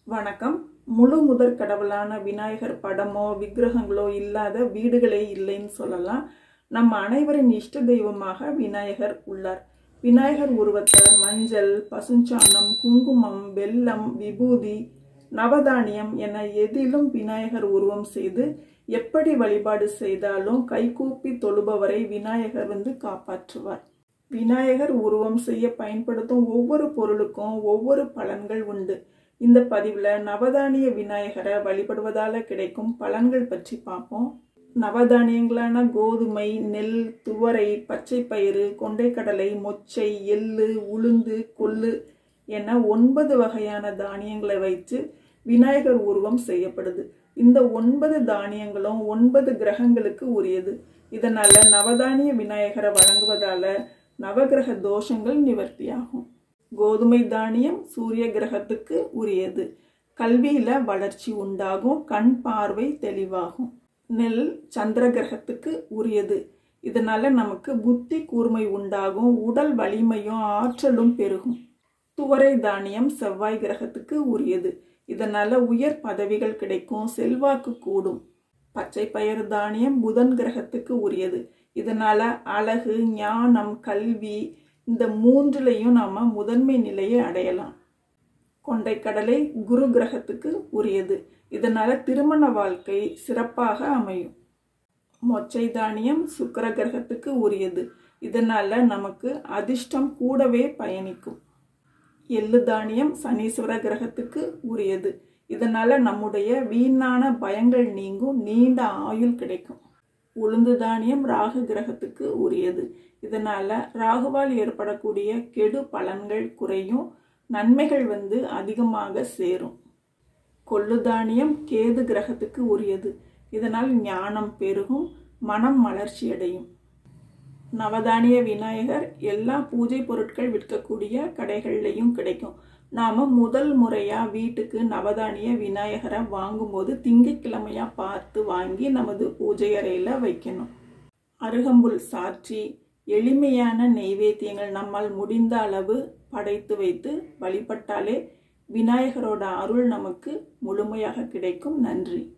வணக்கம் முழு முதற் கடவுளான விநாயகர் படமோ விக்கிரகங்களோ இல்லாத வீடுகளே இல்லைன்னு சொல்லலாம் நம்ம அனைவரின் இஷ்ட தெய்வமாக விநாயகர் உள்ளார் விநாயகர் உருவத்தை மஞ்சள் பசுஞ்சாணம் குங்குமம் வெல்லம் விபூதி நவதானியம் என எதிலும் விநாயகர் உருவம் செய்து எப்படி வழிபாடு செய்தாலும் கைகூப்பி தொழுபவரை விநாயகர் வந்து காப்பாற்றுவார் விநாயகர் உருவம் செய்ய பயன்படுத்தும் ஒவ்வொரு பொருளுக்கும் ஒவ்வொரு பலன்கள் உண்டு இந்த பதிவில் நவதானிய விநாயகரை வழிபடுவதால கிடைக்கும் பலன்கள் பற்றி பார்ப்போம் நவதானியங்களான கோதுமை நெல் துவரை பச்சை பயிறு கொண்டைக்கடலை மொச்சை எள்ளு உளுந்து கொள்ளு என ஒன்பது வகையான தானியங்களை வைத்து விநாயகர் உருவம் செய்யப்படுது இந்த ஒன்பது தானியங்களும் ஒன்பது கிரகங்களுக்கு உரியது இதனால நவதானிய விநாயகரை வழங்குவதால நவகிரக தோஷங்கள் நிவர்த்தியாகும் கோதுமை தானியம் சூரிய கிரகத்துக்கு உரியது கல்வியில வளர்ச்சி உண்டாகும் கண் பார்வை தெளிவாகும் நெல் சந்திர கிரகத்துக்கு உரியது இதனால நமக்கு புத்தி கூர்மை உண்டாகும் உடல் வலிமையும் ஆற்றலும் பெருகும் துவரை தானியம் செவ்வாய் கிரகத்துக்கு உரியது இதனால உயர் பதவிகள் கிடைக்கும் செல்வாக்கு கூடும் பச்சை பயிறு தானியம் புதன் கிரகத்துக்கு உரியது இதனால அழகு ஞானம் கல்வி இந்த மூன்றுலையும் நாம முதன்மை நிலையை அடையலாம் கொண்டைக்கடலை குரு கிரகத்துக்கு உரியது இதனால திருமண வாழ்க்கை சிறப்பாக அமையும் மொச்சை தானியம் சுக்கர கிரகத்துக்கு உரியது இதனால நமக்கு அதிர்ஷ்டம் கூடவே பயணிக்கும் எள்ளு தானியம் சனீஸ்வர கிரகத்துக்கு உரியது இதனால நம்முடைய வீணான பயங்கள் நீங்கும் நீண்ட ஆயுள் கிடைக்கும் உளுந்து தானியம் ராகு கிரகத்துக்கு உரியது இதனால ராகுவால் ஏற்படக்கூடிய கெடு பலன்கள் குறையும் நன்மைகள் வந்து அதிகமாக சேரும் கொள்ளு தானியம் கேது கிரகத்துக்கு உரியது இதனால் ஞானம் பெருகும் மனம் மலர்ச்சி அடையும் நவதானிய விநாயகர் எல்லா பூஜை பொருட்கள் விற்கக்கூடிய கடைகள்லையும் கிடைக்கும் நாம முதல் முறையா வீட்டுக்கு நவதானிய விநாயகரை வாங்கும்போது திங்கட்கிழமையா பார்த்து வாங்கி நமது பூஜை அறையில வைக்கணும் அருகம்புல் சாற்றி எளிமையான நெய்வேத்தியங்கள் நம்மால் முடிந்த அளவு படைத்து வைத்து வழிபட்டாலே விநாயகரோட அருள் நமக்கு முழுமையாக கிடைக்கும் நன்றி